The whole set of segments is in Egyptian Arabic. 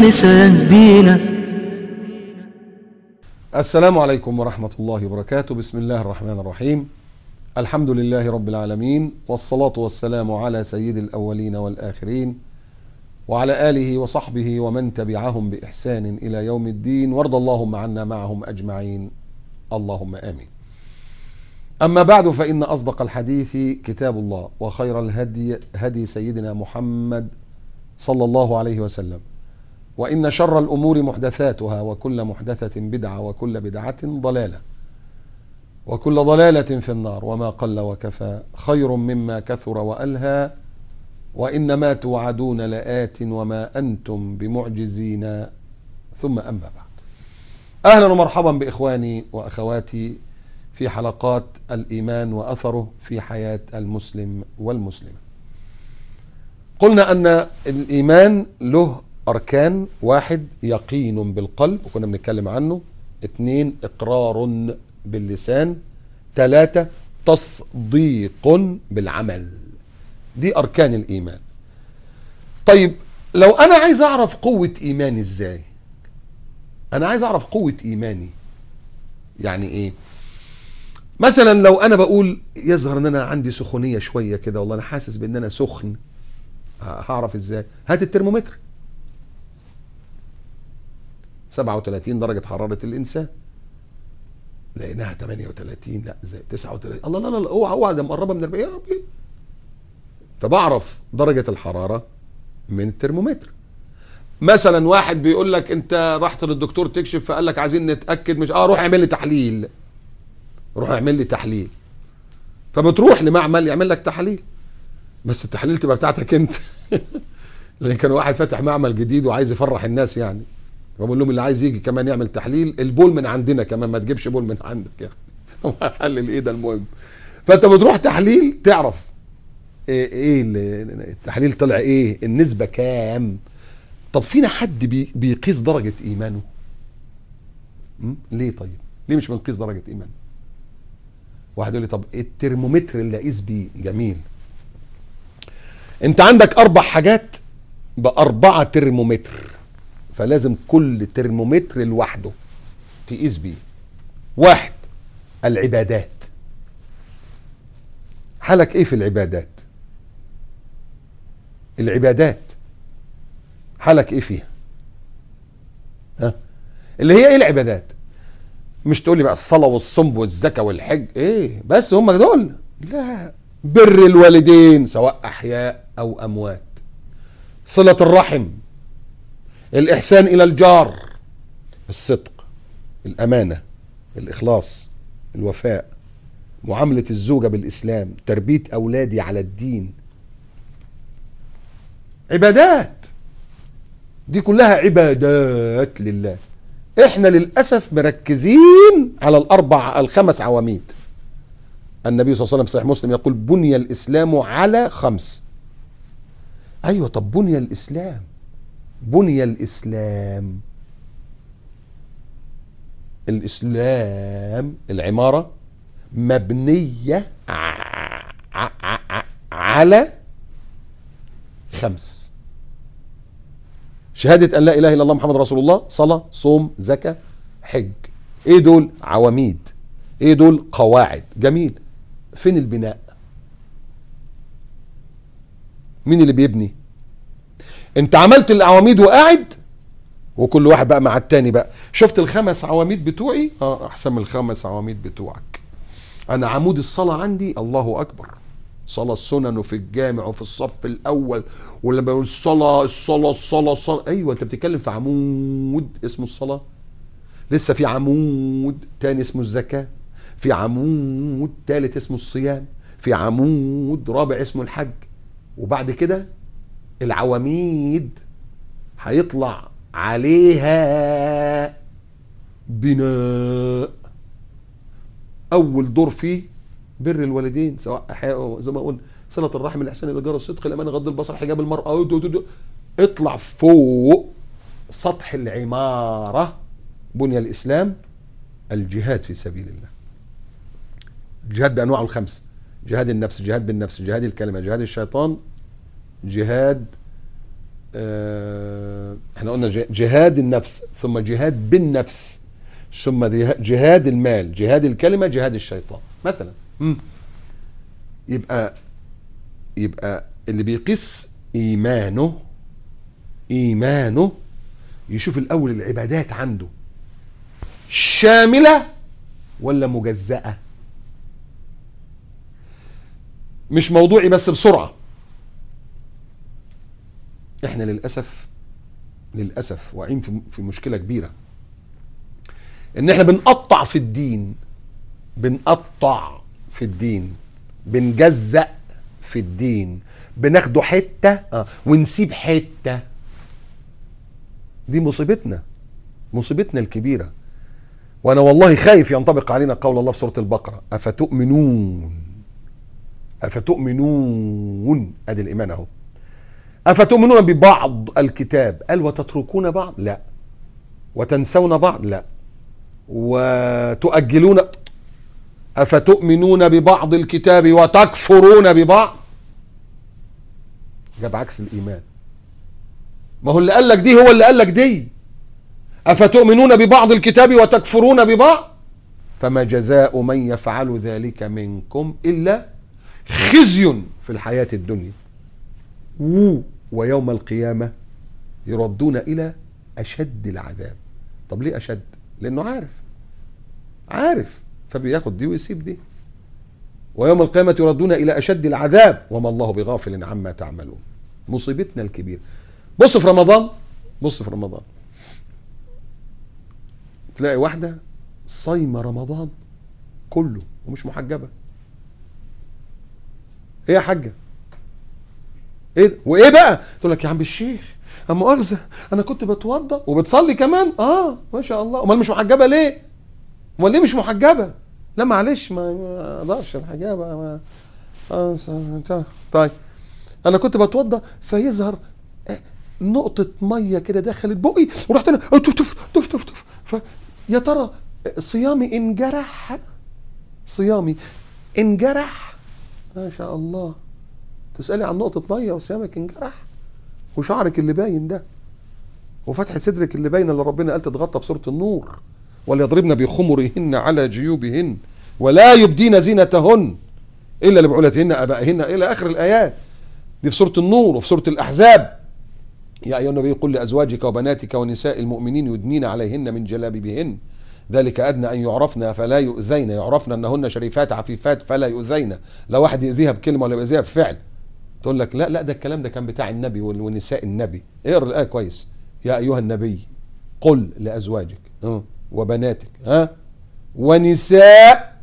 الإيمان سيهدينا السلام عليكم ورحمة الله وبركاته بسم الله الرحمن الرحيم الحمد لله رب العالمين والصلاة والسلام على سيد الأولين والآخرين وعلى آله وصحبه ومن تبعهم بإحسان إلى يوم الدين وارض اللهم عنا معهم أجمعين اللهم آمين أما بعد فإن أصدق الحديث كتاب الله وخير الهدي هدي سيدنا محمد صلى الله عليه وسلم وإن شر الأمور محدثاتها وكل محدثة بدعة وكل بدعة ضلالة وكل ضلالة في النار وما قل وكفى خير مما كثر وألهى وإنما توعدون لآت وما أنتم بمعجزين ثم أما بعد أهلا ومرحبا بإخواني وأخواتي في حلقات الإيمان وأثره في حياة المسلم والمسلمة قلنا أن الإيمان له أركان واحد يقين بالقلب وكنا بنتكلم عنه اثنين إقرار باللسان ثلاثة تصديق بالعمل دي أركان الإيمان طيب لو أنا عايز أعرف قوة إيماني إزاي أنا عايز أعرف قوة إيماني يعني إيه مثلا لو أنا بقول يظهر أن أنا عندي سخونية شوية كده والله أنا حاسس بأن أنا سخن هعرف إزاي هات الترمومتر 37 درجة حرارة الإنسان لقيناها 38 لا زي 39 الله لا لا لا اوعى اوعى ده مقربه من 40 يا ربي فبعرف درجة الحرارة من الترمومتر مثلا واحد بيقول لك انت رحت للدكتور تكشف فقال لك عايزين نتاكد مش اه روح اعمل لي تحليل روح اعمل لي تحليل فبتروح لمعمل يعمل لك تحاليل بس التحاليل تبقى بتاعتك انت لان كان واحد فاتح معمل جديد وعايز يفرح الناس يعني فبقول لهم اللي عايز يجي كمان يعمل تحليل البول من عندنا كمان ما تجيبش بول من عندك يعني طب حلل ايه ده المهم فانت بتروح تحليل تعرف ايه, إيه التحليل طلع ايه النسبه كام طب فينا حد بي بيقيس درجه ايمانه م? ليه طيب ليه مش بنقيس درجه ايمانه واحد يقول لي طب الترمومتر اللي اقيس بيه جميل انت عندك اربع حاجات باربعه ترمومتر فلازم كل ترمومتر لوحده تقيس بيه واحد العبادات حالك ايه في العبادات العبادات حالك ايه فيها ها اللي هي ايه العبادات مش تقول لي بقى الصلاه والصوم والزكاه والحج ايه بس هم دول لا بر الوالدين سواء احياء او اموات صله الرحم الإحسان إلى الجار الصدق الأمانة الإخلاص الوفاء معاملة الزوجة بالإسلام تربية أولادي على الدين عبادات دي كلها عبادات لله احنا للأسف مركزين على الأربع الخمس عواميد النبي صلى الله عليه وسلم صحيح مسلم يقول بني الإسلام على خمس أيوة طب بني الإسلام بني الإسلام الإسلام العمارة مبنية على خمس شهادة أن لا إله إلا الله محمد رسول الله صلاة صوم زكاة حج إيه دول عواميد إيه دول قواعد جميل فين البناء مين اللي بيبني انت عملت العواميد وقاعد وكل واحد بقى مع التاني بقى شفت الخمس عواميد بتوعي اه احسن من الخمس عواميد بتوعك انا عمود الصلاة عندي الله اكبر صلاة السنن وفي الجامع وفي الصف الاول ولما بقول الصلاة الصلاة الصلاة الصلاة ايوه انت بتتكلم في عمود اسمه الصلاة لسه في عمود تاني اسمه الزكاة في عمود تالت اسمه الصيام في عمود رابع اسمه الحج وبعد كده العواميد هيطلع عليها بناء اول دور فيه بر الوالدين سواء احياء زي ما قلنا صله الرحم الاحسان الى جار الصدق الامانه غض البصر حجاب المراه اطلع فوق سطح العماره بني الاسلام الجهاد في سبيل الله الجهاد بانواعه الخمس جهاد النفس جهاد بالنفس جهاد الكلمه جهاد الشيطان جهاد آه، احنا قلنا ج- جهاد النفس ثم جهاد بالنفس ثم جه- جهاد المال جهاد الكلمة جهاد الشيطان مثلا مم. يبقى يبقى اللي بيقيس إيمانه إيمانه يشوف الأول العبادات عنده شاملة ولا مجزأة مش موضوعي بس بسرعة احنا للأسف للأسف واقعين في في مشكلة كبيرة ان احنا بنقطع في الدين بنقطع في الدين بنجزأ في الدين بناخده حتة آه، ونسيب حتة دي مصيبتنا مصيبتنا الكبيرة وانا والله خايف ينطبق علينا قول الله في سورة البقرة افتؤمنون افتؤمنون ادي الايمان اهو افتؤمنون ببعض الكتاب قال وتتركون بعض لا وتنسون بعض لا وتؤجلون افتؤمنون ببعض الكتاب وتكفرون ببعض جاب عكس الايمان ما هو اللي قال لك دي هو اللي قال لك دي افتؤمنون ببعض الكتاب وتكفرون ببعض فما جزاء من يفعل ذلك منكم الا خزي في الحياه الدنيا و ويوم القيامه يردون الى اشد العذاب طب ليه اشد لانه عارف عارف فبياخد دي ويسيب دي ويوم القيامة يردون إلى أشد العذاب وما الله بغافل عما تعملون مصيبتنا الكبيرة بص في رمضان بص في رمضان تلاقي واحدة صايمة رمضان كله ومش محجبة ايه يا حاجة ايه ده؟ وايه بقى تقول لك يا عم الشيخ اما مؤاخذة انا كنت بتوضى وبتصلي كمان اه ما شاء الله امال مش محجبة ليه امال ليه مش محجبة لا معلش ما ما اقدرش الحجابة ما آه س- انت- طيب انا كنت بتوضى فيظهر آه، نقطة مية كده دخلت بقي ورحت انا آه، تف تف تف تف تف فيا ترى آه، صيامي انجرح صيامي انجرح ما شاء الله تسألي عن نقطة مية وصيامك انجرح وشعرك اللي باين ده وفتحة صدرك اللي باينة اللي ربنا قال تتغطى في سورة النور وليضربن بخمرهن على جيوبهن ولا يبدين زينتهن الا لبعولتهن ابائهن الى اخر الايات دي في سوره النور وفي سوره الاحزاب يا ايها النبي قل لازواجك وبناتك ونساء المؤمنين يدنين عليهن من جلابيبهن ذلك ادنى ان يعرفن فلا يؤذين يعرفن انهن شريفات عفيفات فلا يؤذين لا واحد يؤذيها بكلمه ولا يؤذيها بفعل تقول لك لا لا ده الكلام ده كان بتاع النبي وال- ونساء النبي اقرا الايه كويس يا ايها النبي قل لازواجك اه، وبناتك ها ونساء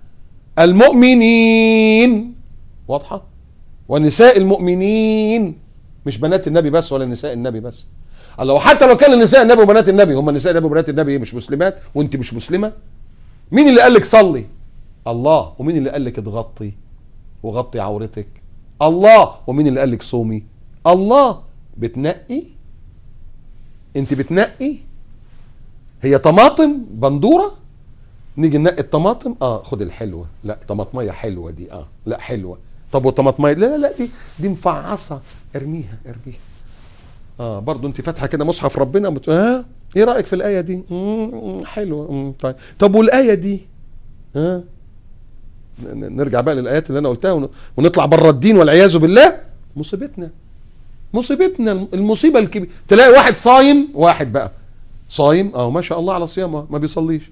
المؤمنين واضحه ونساء المؤمنين مش بنات النبي بس ولا نساء النبي بس الله حتى لو كان نساء النبي وبنات النبي هم نساء النبي وبنات النبي مش مسلمات وانت مش مسلمه مين اللي قال لك صلي الله ومين اللي قال لك اتغطي وغطي عورتك الله ومين اللي قال لك صومي الله بتنقي انت بتنقي هي طماطم بندوره نيجي ننقي الطماطم اه خد الحلوه لا طماطميه حلوه دي اه لا حلوه طب والطماطميه لا لا لا دي دي مفعصه ارميها ارميها اه برضو انت فاتحه كده مصحف ربنا بت... ها ايه رايك في الايه دي مم حلوه مم طيب طب والايه دي ها ن- ن- نرجع بقى للايات اللي انا قلتها ون- ونطلع بره الدين والعياذ بالله مصيبتنا مصيبتنا المصيبه الكبيره تلاقي واحد صايم واحد بقى صايم اه ما شاء الله على صيامه ما بيصليش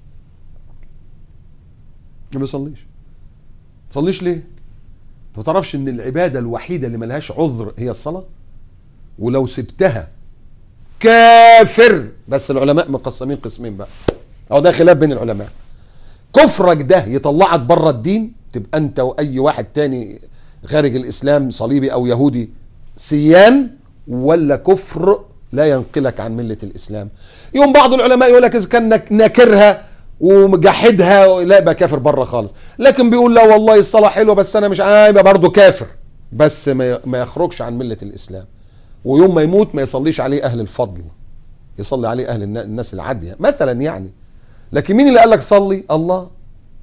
ما بيصليش ما بيصليش ليه انت ما تعرفش ان العباده الوحيده اللي ملهاش عذر هي الصلاه ولو سبتها كافر بس العلماء مقسمين قسمين بقى او ده خلاف بين العلماء كفرك ده يطلعك بره الدين تبقى انت واي واحد تاني خارج الاسلام صليبي او يهودي سيان ولا كفر لا ينقلك عن مله الاسلام يوم بعض العلماء يقول لك اذا كان نك- ناكرها ومجحدها لا يبقى كافر بره خالص لكن بيقول لا والله الصلاه حلوه بس انا مش آه يبقى برضه كافر بس ما ي- ما يخرجش عن مله الاسلام ويوم ما يموت ما يصليش عليه اهل الفضل يصلي عليه اهل النا- الناس العاديه مثلا يعني لكن مين اللي قال لك صلي الله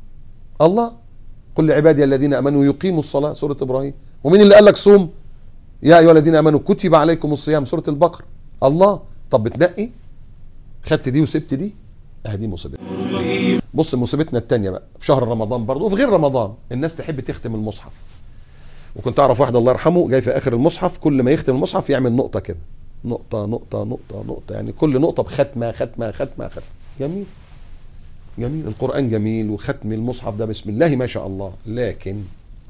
الله قل لعبادي الذين امنوا يقيموا الصلاه سوره ابراهيم ومين اللي قال لك صوم يا ايها الذين امنوا كتب عليكم الصيام سوره البقره الله طب بتنقي خدت دي وسبت دي اه دي مصيبتنا بص مصيبتنا التانية بقى في شهر رمضان برضه وفي غير رمضان الناس تحب تختم المصحف وكنت اعرف واحد الله يرحمه جاي في اخر المصحف كل ما يختم المصحف يعمل نقطه كده نقطه نقطه نقطه نقطه يعني كل نقطه بختمه ختمه ختمه ختمه جميل جميل القران جميل وختم المصحف ده بسم الله ما شاء الله لكن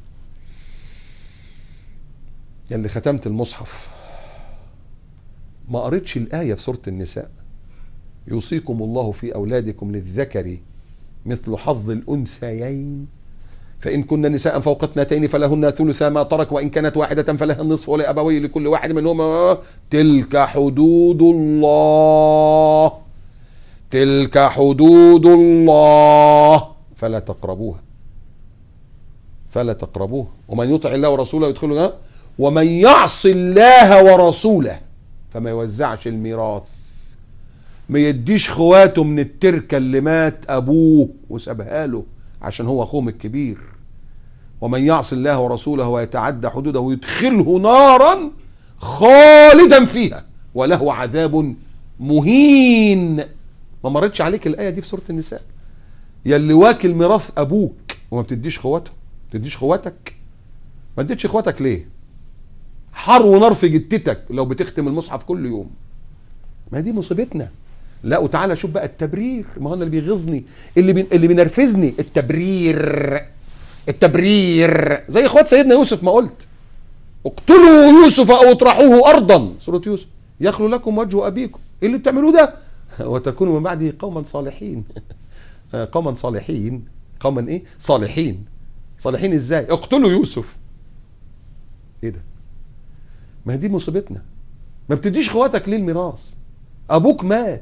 يلي ختمت المصحف ما قريتش الايه في سوره النساء يوصيكم الله في اولادكم للذكر مثل حظ الانثيين فإن كن نساء فوق اثنتين فلهن ثلث ما ترك وإن كانت واحدة فلها النصف ولأبويه لكل واحد منهما تلك حدود الله تلك حدود الله فلا تقربوها فلا تقربوها ومن يطع الله ورسوله يدخله ومن يعص الله ورسوله فما يوزعش الميراث ما يديش خواته من التركه اللي مات ابوه وسابها له عشان هو اخوهم الكبير ومن يعص الله ورسوله ويتعدى حدوده يدخله نارا خالدا فيها وله عذاب مهين ما مرتش عليك الايه دي في سوره النساء يا اللي واكل ميراث ابوك وما بتديش خواته ما بتديش خواتك ما اديتش اخواتك ليه حر ونار في جتتك لو بتختم المصحف كل يوم ما دي مصيبتنا لا وتعالى شوف بقى التبرير ما هو أنا اللي بيغيظني اللي بي... اللي بينرفزني التبرير التبرير زي اخوات سيدنا يوسف ما قلت اقتلوا يوسف او اطرحوه ارضا سوره يوسف يخلو لكم وجه ابيكم ايه اللي بتعملوه ده وتكونوا من بعده قوما صالحين قوما صالحين قوما ايه صالحين صالحين ازاي اقتلوا يوسف ايه ده ما هي دي مصيبتنا ما بتديش اخواتك ليه الميراث ابوك مات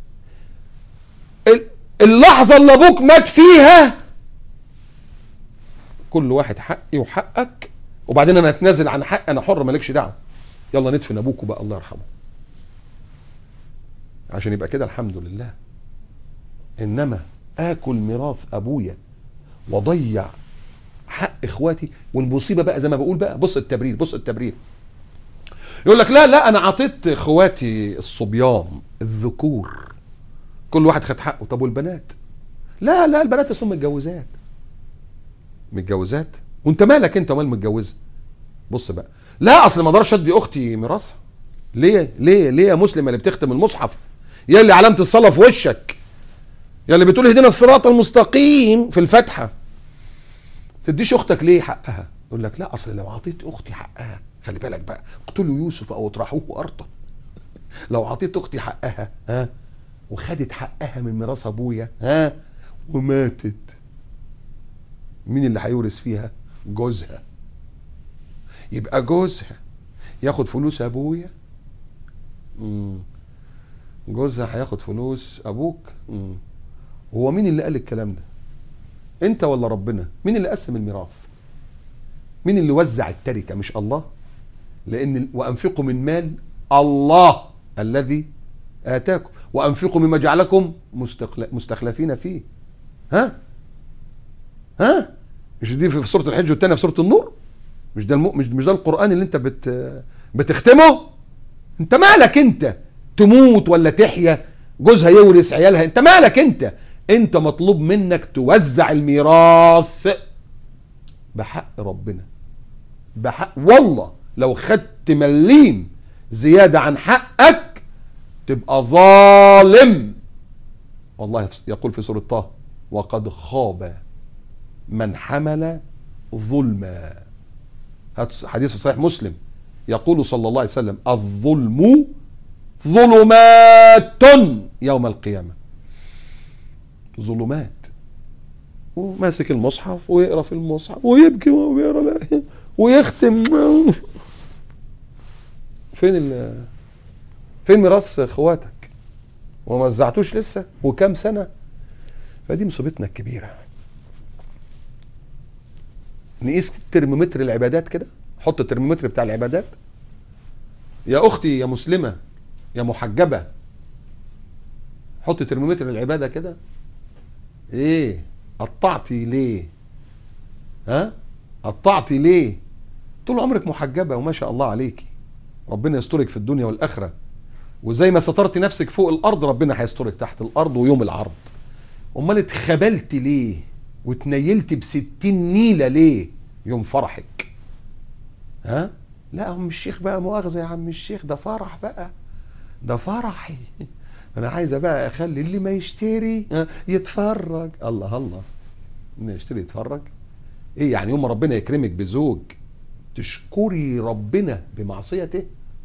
ال- اللحظه اللي ابوك مات فيها كل واحد حقي وحقك وبعدين انا اتنازل عن حق انا حر مالكش دعوه يلا ندفن ابوك بقى الله يرحمه عشان يبقى كده الحمد لله انما اكل ميراث ابويا واضيع حق اخواتي والمصيبه بقى زي ما بقول بقى بص التبرير بص التبرير يقول لك لا لا انا عطيت اخواتي الصبيان الذكور كل واحد خد حقه طب والبنات لا لا البنات اصلا متجوزات متجوزات وانت مالك انت ومال متجوزه بص بقى لا اصل ما اقدرش ادي اختي ميراثها ليه ليه ليه يا مسلم اللي بتختم المصحف يا اللي علامه الصلاه في وشك يا اللي بتقول اهدنا الصراط المستقيم في الفاتحه تديش اختك ليه حقها يقول لك لا اصل لو اعطيت اختي حقها خلي بالك بقى اقتلوا يوسف او اطرحوه ارضا لو اعطيت اختي حقها ها وخدت حقها من ميراث ابويا ها وماتت مين اللي هيورث فيها جوزها يبقى جوزها ياخد فلوس ابويا مم. جوزها هياخد فلوس ابوك مم. هو مين اللي قال الكلام ده انت ولا ربنا مين اللي قسم الميراث مين اللي وزع التركه مش الله لان وانفقوا من مال الله الذي اتاكم وانفقوا مما جعلكم مستقل... مستخلفين فيه ها ها مش دي في سوره الحج والتانية في سوره النور مش ده الم... مش مش ده القران اللي انت بت... بتختمه انت مالك انت تموت ولا تحيا جوزها يورث عيالها انت مالك انت انت مطلوب منك توزع الميراث بحق ربنا بحق والله لو خدت مليم زيادة عن حقك تبقى ظالم والله يقول في سورة طه وقد خاب من حمل ظلما هات حديث في صحيح مسلم يقول صلى الله عليه وسلم الظلم ظلمات يوم القيامة ظلمات وماسك المصحف ويقرا في المصحف ويبكي وهو بيقرا الآية ويختم فين ال فين ميراث اخواتك وما وزعتوش لسه وكام سنه فدي مصيبتنا الكبيره نقيس ترمومتر العبادات كده حط الترمومتر بتاع العبادات يا اختي يا مسلمه يا محجبه حط ترمومتر العباده كده ايه قطعتي ليه ها قطعتي ليه طول عمرك محجبه وما شاء الله عليكي ربنا يسترك في الدنيا والاخره وزي ما سترت نفسك فوق الارض ربنا هيسترك تحت الارض ويوم العرض امال اتخبلت ليه واتنيلت بستين نيله ليه يوم فرحك ها لا يا عم الشيخ بقى مؤاخذه يا عم الشيخ ده فرح بقى ده فرحي انا عايزه بقى اخلي اللي ما يشتري ها، يتفرج الله الله اللي يشتري يتفرج ايه يعني يوم ما ربنا يكرمك بزوج تشكري ربنا بمعصيته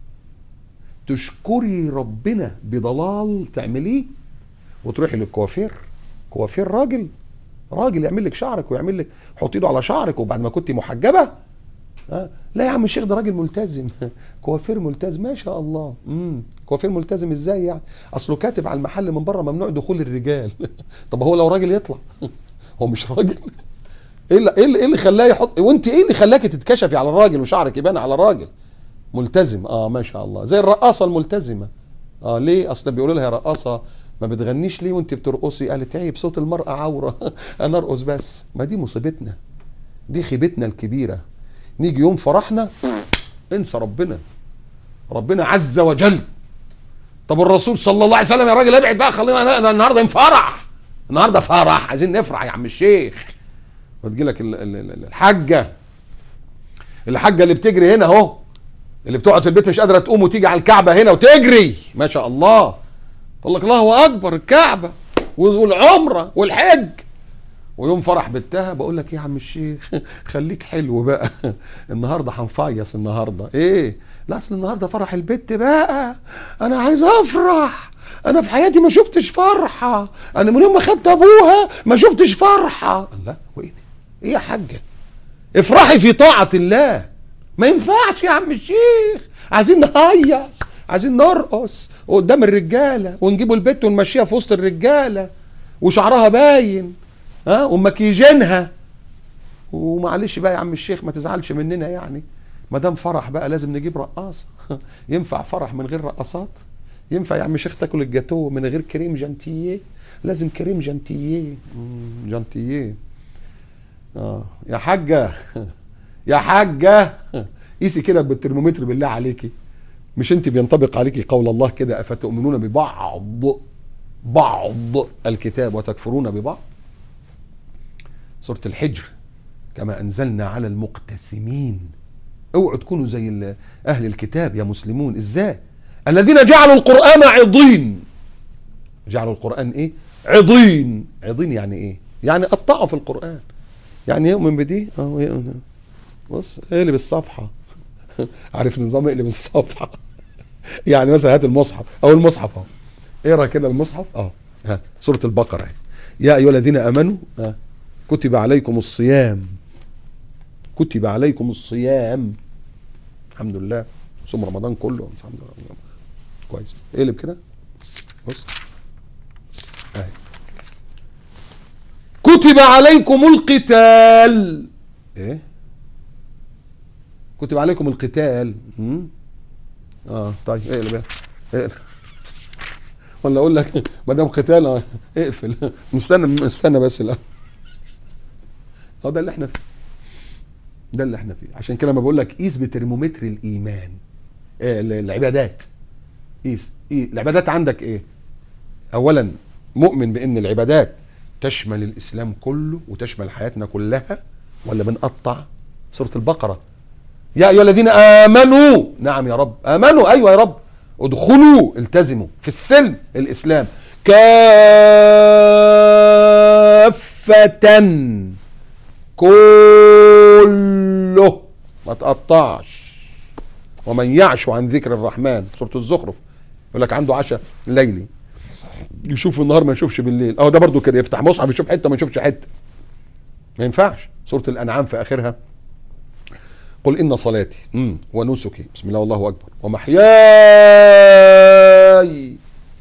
تشكري ربنا بضلال تعمليه وتروحي للكوافير كوافير راجل راجل يعمل لك شعرك ويعمل لك حط ايده على شعرك وبعد ما كنت محجبه ها لا يا عم الشيخ ده راجل ملتزم كوافير ملتزم ما شاء الله امم كوافير ملتزم ازاي يعني اصله كاتب على المحل من بره ممنوع دخول الرجال طب هو لو راجل يطلع هو مش راجل ايه اللي ايه اللي, إيه اللي خلاه يحط وانت ايه اللي خلاكي تتكشفي على الراجل وشعرك يبان على الراجل ملتزم اه ما شاء الله زي الرقاصه الملتزمه اه ليه اصل بيقولوا لها يا رقاصه ما بتغنيش ليه وانت بترقصي قالت عيب صوت المرأة عورة انا ارقص بس ما دي مصيبتنا دي خيبتنا الكبيرة نيجي يوم فرحنا انسى ربنا ربنا عز وجل طب الرسول صلى الله عليه وسلم يا راجل ابعد بقى خلينا أنا النهارده فرح النهارده فرح عايزين نفرح يا عم الشيخ وتجي لك ال- ال- ال- الحاجه الحاجه اللي بتجري هنا اهو اللي بتقعد في البيت مش قادره تقوم وتيجي على الكعبه هنا وتجري ما شاء الله تقول لك الله اكبر الكعبه والعمره والحج ويوم فرح بنتها بقول لك ايه يا عم الشيخ خليك حلو بقى النهارده هنفيص النهارده ايه لا اصل النهارده فرح البت بقى انا عايز افرح انا في حياتي ما شفتش فرحه انا من يوم ما خدت ابوها ما شفتش فرحه لا وايه دي ايه يا حاجه افرحي في طاعه الله ما ينفعش يا عم الشيخ عايزين نهيص عايزين نرقص قدام الرجاله ونجيبوا البت ونمشيها في وسط الرجاله وشعرها باين ها ومكيجينها ومعلش بقى يا عم الشيخ ما تزعلش مننا يعني ما دام فرح بقى لازم نجيب رقاصه ينفع فرح من غير رقاصات ينفع يا عم الشيخ تاكل الجاتوه من غير كريم جانتييه لازم كريم جانتييه مم، جانتييه اه يا حاجه يا حاجه قيسي كده بالترمومتر بالله عليكي مش انت بينطبق عليكي قول الله كده افتؤمنون ببعض بعض الكتاب وتكفرون ببعض سورة الحجر كما أنزلنا على المقتسمين اوعوا تكونوا زي ال- أهل الكتاب يا مسلمون إزاي الذين جعلوا القرآن عضين جعلوا القرآن إيه عضين عضين يعني إيه يعني قطعوا في القرآن يعني يؤمن بدي اه ويؤمن بص اقلب الصفحة عارف نظام اقلب الصفحة يعني مثلا هات المصحف او المصحف اهو اقرا كده المصحف اه ها سورة البقرة اهي. يا ايها الذين امنوا ها كتب عليكم الصيام كتب عليكم الصيام الحمد لله صوم رمضان كله الحمد لله كويس اقلب كده بص اهي كتب عليكم القتال ايه كتب عليكم القتال مم؟ اه طيب اقلب اقلب ولا اقول لك ما دام قتال آه، اقفل مستنى استنى بس لا اه ده اللي احنا فيه ده اللي احنا فيه عشان كده ما بقول لك قيس بترمومتر الايمان إيه ال- العبادات قيس إيه العبادات عندك ايه اولا مؤمن بان العبادات تشمل الاسلام كله وتشمل حياتنا كلها ولا بنقطع سوره البقره يا ايها الذين امنوا نعم يا رب امنوا ايوه يا رب ادخلوا التزموا في السلم الاسلام كافة كله ما تقطعش ومن يعش عن ذكر الرحمن سورة الزخرف يقول لك عنده عشاء ليلي يشوف النهار ما يشوفش بالليل اهو ده برضو كده يفتح مصحف يشوف حته ما يشوفش حته ما ينفعش سورة الانعام في اخرها قل ان صلاتي مم. ونسكي بسم الله والله اكبر ومحياي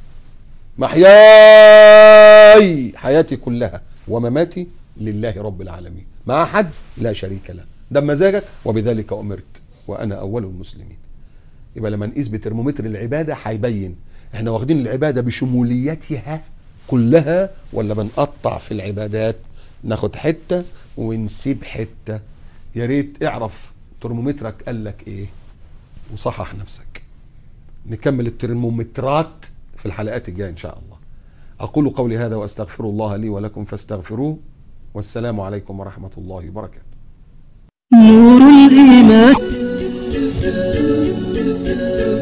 محياي حياتي كلها ومماتي لله رب العالمين مع احد لا شريك له ده بمزاجك وبذلك امرت وانا اول المسلمين يبقى لما نقيس بترمومتر العباده هيبين احنا واخدين العباده بشموليتها كلها ولا بنقطع في العبادات ناخد حته ونسيب حته يا ريت اعرف ترمومترك قال لك ايه وصحح نفسك نكمل الترمومترات في الحلقات الجايه ان شاء الله اقول قولي هذا واستغفر الله لي ولكم فاستغفروه والسلام عليكم ورحمه الله وبركاته نور الإيمان